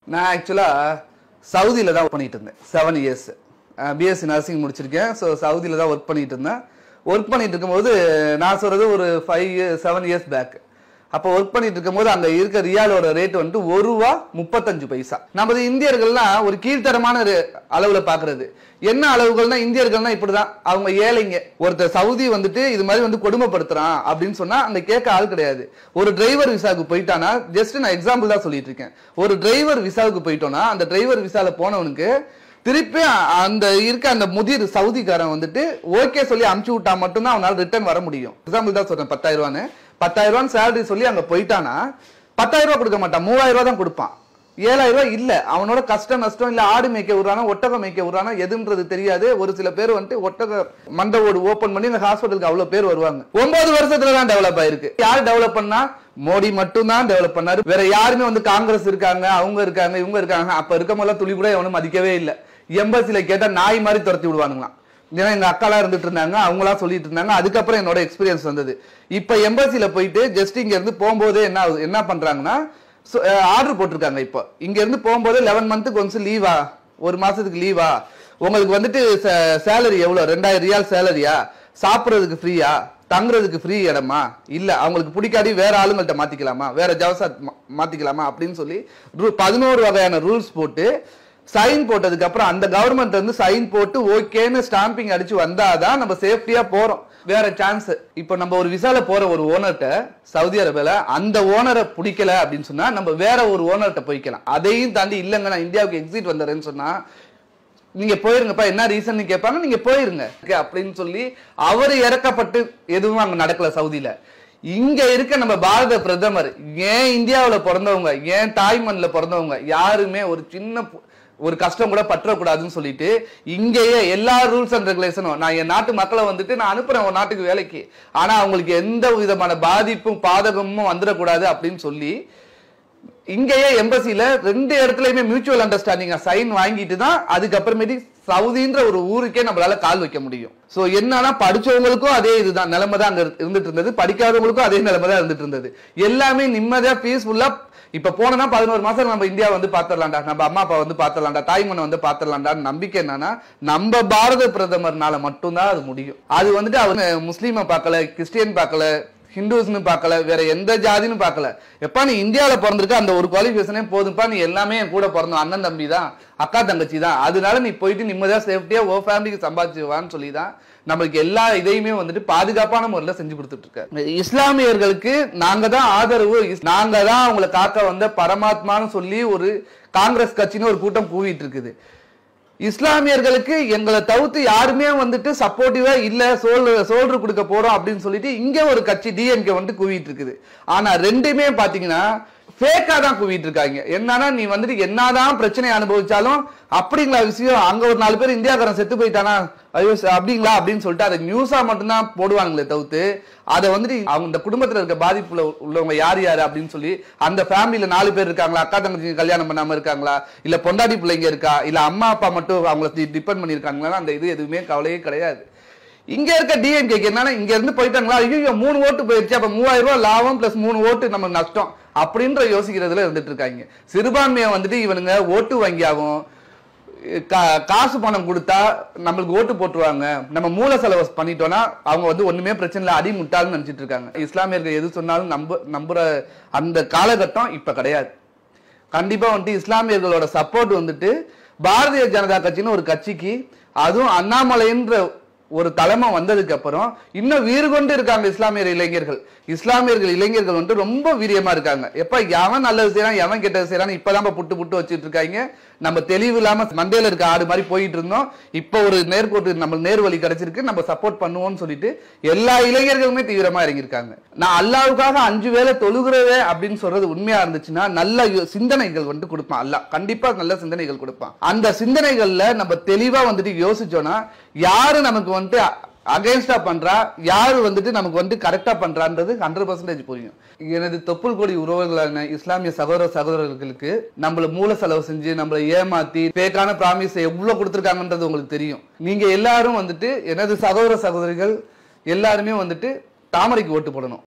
நான் ஆக்சுவலாக சவுதியில் தான் ஒர்க் பண்ணிட்டு இருந்தேன் செவன் இயர்ஸ் பிஎஸ்சி நர்சிங் முடிச்சிருக்கேன் ஸோ சவுதியில் தான் ஒர்க் பண்ணிட்டு இருந்தேன் ஒர்க் பண்ணிட்டு இருக்கும்போது நான் சொல்றது ஒரு ஃபைவ் செவன் இயர்ஸ் பேக் அப்போ ஒர்க் பண்ணிட்டு இருக்கும்போது அங்க இருக்க ரியாலோட ரேட் வந்துட்டு ஒரு ரூபா முப்பத்தஞ்சு பைசா நமது இந்தியர்கள்லாம் ஒரு கீழ்த்தரமான ரே- அளவுல பாக்குறது என்ன அளவுகள்னா இந்தியர்கள்னா இப்படிதான் அவங்க ஏழைங்க ஒருத்தர் சவுதி வந்துட்டு இது மாதிரி வந்து கொடுமைப்படுத்துறான் அப்படின்னு சொன்னா அந்த கேட்க ஆள் கிடையாது ஒரு டிரைவர் விசாவுக்கு போயிட்டானா ஜஸ்ட் நான் எக்ஸாம்பிள் தான் சொல்லிட்டு இருக்கேன் ஒரு டிரைவர் விசாவுக்கு போயிட்டோம்னா அந்த டிரைவர் விசால போனவனுக்கு திருப்பி அ- அந்த இருக்க அந்த முதிர் சவுதிக்காரன் வந்துட்டு ஓகே சொல்லி அமுச்சு விட்டா மட்டும்தான் அவனால ரிட்டர்ன் வர முடியும் எக்ஸாம்பிள் தான் சொல்றேன் பத்தாயிரம் ரூபான்னு பத்தாயிரம் ரூபான்னு சேலரி சொல்லி அங்க போயிட்டானா பத்தாயிரம் ரூபாய் கொடுக்க மாட்டான் மூவாயிரம் ரூபாய் தான் கொடுப்பான் ஏழாயிரம் ரூபாய் இல்ல அவனோட கஷ்டம் நஷ்டம் இல்ல ஆடு மேய்க்க விடுறானா ஒட்டகம் மேய்க்க விடுறானா எதுன்றது தெரியாது ஒரு சில பேர் வந்துட்டு ஒட்டக மண்டை ஓடு ஓபன் பண்ணி இந்த ஹாஸ்பிட்டலுக்கு அவ்வளவு பேர் வருவாங்க ஒன்பது வருஷத்துல தான் டெவலப் ஆயிருக்கு யார் டெவலப் பண்ணா மோடி மட்டும் தான் டெவலப் பண்ணாரு வேற யாருமே வந்து காங்கிரஸ் இருக்காங்க அவங்க இருக்காங்க இவங்க இருக்காங்க அப்ப இருக்கமல்ல துளி கூட எவனும் மதிக்கவே இல்ல எம்பசில கேட்டா நாய் மாதிரி துரத்தி விடுவானுங்களாம் ஏன்னா எங்க அக்காலாம் இருந்துட்டு இருந்தாங்க அவங்களா சொல்லிட்டு இருந்தாங்க அதுக்கப்புறம் என்னோட எக்ஸ்பீரியன்ஸ் வந்தது இப்ப எம்பசில போயிட்டு ஜஸ்ட் இங்க இருந்து போகும்போதே என்ன ஆகுது- என்ன பண்றாங்கன்னா ஆர்டர் போட்டிருக்காங்க இப்போ இங்க இருந்து போகும்போது லெவன் மந்த்துக்கு ஒன்ஸ் லீவா ஒரு மாசத்துக்கு லீவா உங்களுக்கு வந்துட்டு சேலரி எவ்வளவு ரெண்டாயிரம் ரியால் சேலரியா சாப்பிடுறதுக்கு ஃப்ரீயா தங்குறதுக்கு ஃப்ரீ இடமா இல்ல அவங்களுக்கு பிடிக்காடி வேற ஆளுங்கள்ட்ட மாத்திக்கலாமா வேற ஜவசா மாத்திக்கலாமா அப்படின்னு சொல்லி ரு- பதினோரு வகையான ரூல்ஸ் போட்டு சைன் போட்டதுக்கு அப்புறம் அந்த கவர்மெண்ட் வந்து சைன் போட்டு ஓகேன்னு ஸ்டாம்பிங் அடிச்சு வந்தாதான் நம்ம சேஃப்டியா போறோம் வேற சான்ஸ் இப்போ நம்ம ஒரு விசால போற ஒரு ஓனர்கிட்ட சவுதி அரேபியால அந்த ஓனரை பிடிக்கல அப்படின்னு சொன்னா நம்ம வேற ஒரு ஓனர்கிட்ட போய்க்கலாம் அதையும் தாண்டி இல்லைங்க நான் இந்தியாவுக்கு எக்ஸிட் வந்துடுறேன்னு சொன்னா நீங்க போயிருங்கப்பா என்ன ரீசன் கேட்பாங்க நீங்க போயிருங்க Okay, அப்படின்னு சொல்லி அவர் இறக்கப்பட்டு எதுவும் அங்க நடக்கல சவுதியில இங்க இருக்க நம்ம பாரத பிரதமர் ஏன் இந்தியாவுல பிறந்தவங்க ஏன் தாய்மண்ல பிறந்தவங்க யாருமே ஒரு சின்ன பு- ஒரு கஷ்டம் கூட பற்றக்கூடாதுன்னு சொல்லிட்டு இங்கேயே எல்லா ரூல்ஸ் அண்ட் ரெகுலேஷனும் நான் என் நாட்டு மக்களை வந்துட்டு நான் அனுப்புறேன் ஒரு நாட்டுக்கு வேலைக்கு ஆனா அவங்களுக்கு எந்த விதமான பாதிப்பும் பாதகமும் வந்துடக்கூடாது அப்படின்னு சொல்லி இங்கேயே எம்பசில ரெண்டு இடத்துலயுமே மியூச்சுவல் அண்டர்ஸ்டாண்டிங் சைன் வாங்கிட்டு தான் அதுக்கப்புறமேட்டு சவுதின்ற ஒரு ஊருக்கே நம்மளால கால் வைக்க முடியும் சோ என்னன்னா படிச்சவங்களுக்கும் அதே இதுதான் நிலைமை தான் அங்க இருந்துட்டு இருந்தது படிக்காதவங்களுக்கும் அதே நிலைமை தான் இருந்துட்டு இருந்தது எல்லாமே நிம்மதியா பீஸ்ஃபுல்லா இப்ப போனோம்னா பதினோரு மாசம் நம்ம இந்தியா வந்து பாத்திரலாம்டா நம்ம அம்மா அப்பா வந்து பாத்திரலாம்டா தாய்மனை வந்து பாத்திரலாம்டான்னு நம்பிக்கை என்னன்னா நம்ம பாரத பிரதமர்னால மட்டும்தான் அது முடியும் அது வந்துட்டு அவங்க முஸ்லீமை பார்க்கல கிறிஸ்டியன் பார்க்கல ஹிந்துஸ்னு பார்க்கல வேற எந்த ஜாதின்னு பார்க்கல எப்பா நீ இந்தியாவில பிறந்திருக்க அந்த ஒரு குவாலிஃபிகேஷனே போதும்ப்பா நீ எல்லாமே என் கூட பிறந்தோம் அண்ணன் தம்பி தான் அக்கா தங்கச்சி தான் அதனால நீ போயிட்டு நிம்மதியா சேஃப்டியா ஓ ஃபேமிலிக்கு சம்பாதிச்சுவான்னு சொல்லி தான் நம்மளுக்கு எல்லா இதையுமே வந்துட்டு பாதுகாப்பான முறையில் செஞ்சு கொடுத்துட்டு இருக்காரு இஸ்லாமியர்களுக்கு நாங்க தான் ஆதரவு இஸ்- நாங்க தான் அவங்களை காக்க வந்த பரமாத்மான்னு சொல்லி ஒரு காங்கிரஸ் கட்சின்னு ஒரு கூட்டம் கூவிட்டு இருக்குது இஸ்லாமியர்களுக்கு எங்களை தவிர்த்து யாருமே வந்துட்டு சப்போர்ட்டிவா இல்ல சோல் சோல்டர் கொடுக்க போறோம் அப்படின்னு சொல்லிட்டு இங்க ஒரு கட்சி டிஎம்கே வந்து குவிட்டு இருக்குது ஆனா ரெண்டுமே பாத்தீங்கன்னா ஃபேக்கா தான் குவிட்டு இருக்காங்க என்னன்னா நீ வந்துட்டு என்னதான் பிரச்சனை அனுபவிச்சாலும் அப்படிங்களா விஷயம் அங்க ஒரு நாலு பேர் இந்தியாக்காரன் செத்து போயிட்டானா ஐயோ ச- அப்படிங்களா அப்படின்னு சொல்லிட்டு அதை நியூஸா மட்டும்தான் போடுவாங்களே தவிர்த்து அதை வந்துட்டு அவங்க இந்த குடும்பத்துல இருக்க பாதிப்புல உள்ளவங்க யார் யாரு அப்படின்னு சொல்லி அந்த ஃபேமிலியில நாலு பேர் இருக்காங்களா அக்கா தங்கச்சி கல்யாணம் பண்ணாம இருக்காங்களா இல்ல பொண்டாட்டி பிள்ளைங்க இருக்கா இல்ல அம்மா அப்பா மட்டும் அவங்கள டிபெண்ட் பண்ணிருக்காங்களா அந்த இது எதுவுமே கவலையே கிடையாது இங்க இருக்க டிஎம்கேக்கு என்னன்னா இங்க இருந்து போயிட்டாங்களா ஐயோ மூணு ஓட்டு போயிடுச்சு அப்ப மூவாயிரம் ரூபாய் லாபம் பிளஸ் மூணு ஓட்டு நம்ம நஷ்டம் அப்படின்ற யோசிக்கிறதுல இருந்துட்டு இருக்காங்க சிறுபான்மையை வந்துட்டு இவனுங்க ஓட்டு வங்கியாகும் கா- காசு பணம் கொடுத்தா நம்மளுக்கு ஓட்டு போட்டுருவாங்க நம்ம மூல செலவு பண்ணிட்டோம்னா அவங்க வந்து ஒண்ணுமே பிரச்சனை இல்லை அடி முட்டாள்னு நினைச்சிட்டு இருக்காங்க இஸ்லாமியர்கள் எது சொன்னாலும் நம்ப நம்புற அந்த காலகட்டம் இப்ப கிடையாது கண்டிப்பா வந்துட்டு இஸ்லாமியர்களோட சப்போர்ட் வந்துட்டு பாரதிய ஜனதா கட்சின்னு ஒரு கட்சிக்கு அதுவும் அண்ணாமலைன்ற ஒரு தலைமை வந்ததுக்கு அப்புறம் இன்னும் வீறு கொண்டு இருக்காங்க இஸ்லாமியர் இளைஞர்கள் இஸ்லாமியர்கள் இளைஞர்கள் வந்து ரொம்ப வீரியமா இருக்காங்க எப்ப எவன் நல்லது செய்யறான் எவன் கெட்டது செய்யறான் இப்பதான் புட்டு புட்டு வச்சிட்டு இருக்காங்க நம்ம தெளிவு இல்லாம மண்டையில இருக்க ஆடு மாதிரி போயிட்டு இருந்தோம் இப்ப ஒரு நேர்கோட்டு நம்ம நேர் வழி கிடைச்சிருக்கு நம்ம சப்போர்ட் பண்ணுவோம்னு சொல்லிட்டு எல்லா இளைஞர்களுமே தீவிரமா இறங்கியிருக்காங்க நான் அல்லாவுக்காக அஞ்சு வேளை தொழுகிறவே அப்படின்னு சொல்றது உண்மையா இருந்துச்சுன்னா நல்ல யோ- சிந்தனைகள் வந்து கொடுப்பான் அல்லாஹ் கண்டிப்பா நல்ல சிந்தனைகள் கொடுப்பான் அந்த சிந்தனைகள்ல நம்ம தெளிவா வந்துட்டு யோசிச்சோம்னா யாரு நமக்கு வந்துட்டு அகைன்ஸ்டா பண்றா யாரு வந்துட்டு நமக்கு வந்து கரெக்டா பண்றான்றது ஹண்ட்ரட் பர்சன்டேஜ் புரியும் எனது தொப்புள் கொடி உறவுகளான இஸ்லாமிய சகோதர சகோதரர்களுக்கு நம்மள மூல செலவு செஞ்சு நம்மளை ஏமாத்தி பேக்கான ப்ராமிஸ் எவ்வளவு கொடுத்துருக்காங்கன்றது உங்களுக்கு தெரியும் நீங்க எல்லாரும் வந்துட்டு எனது சகோதர சகோதரிகள் எல்லாருமே வந்துட்டு தாமரைக்கு ஓட்டு போடணும்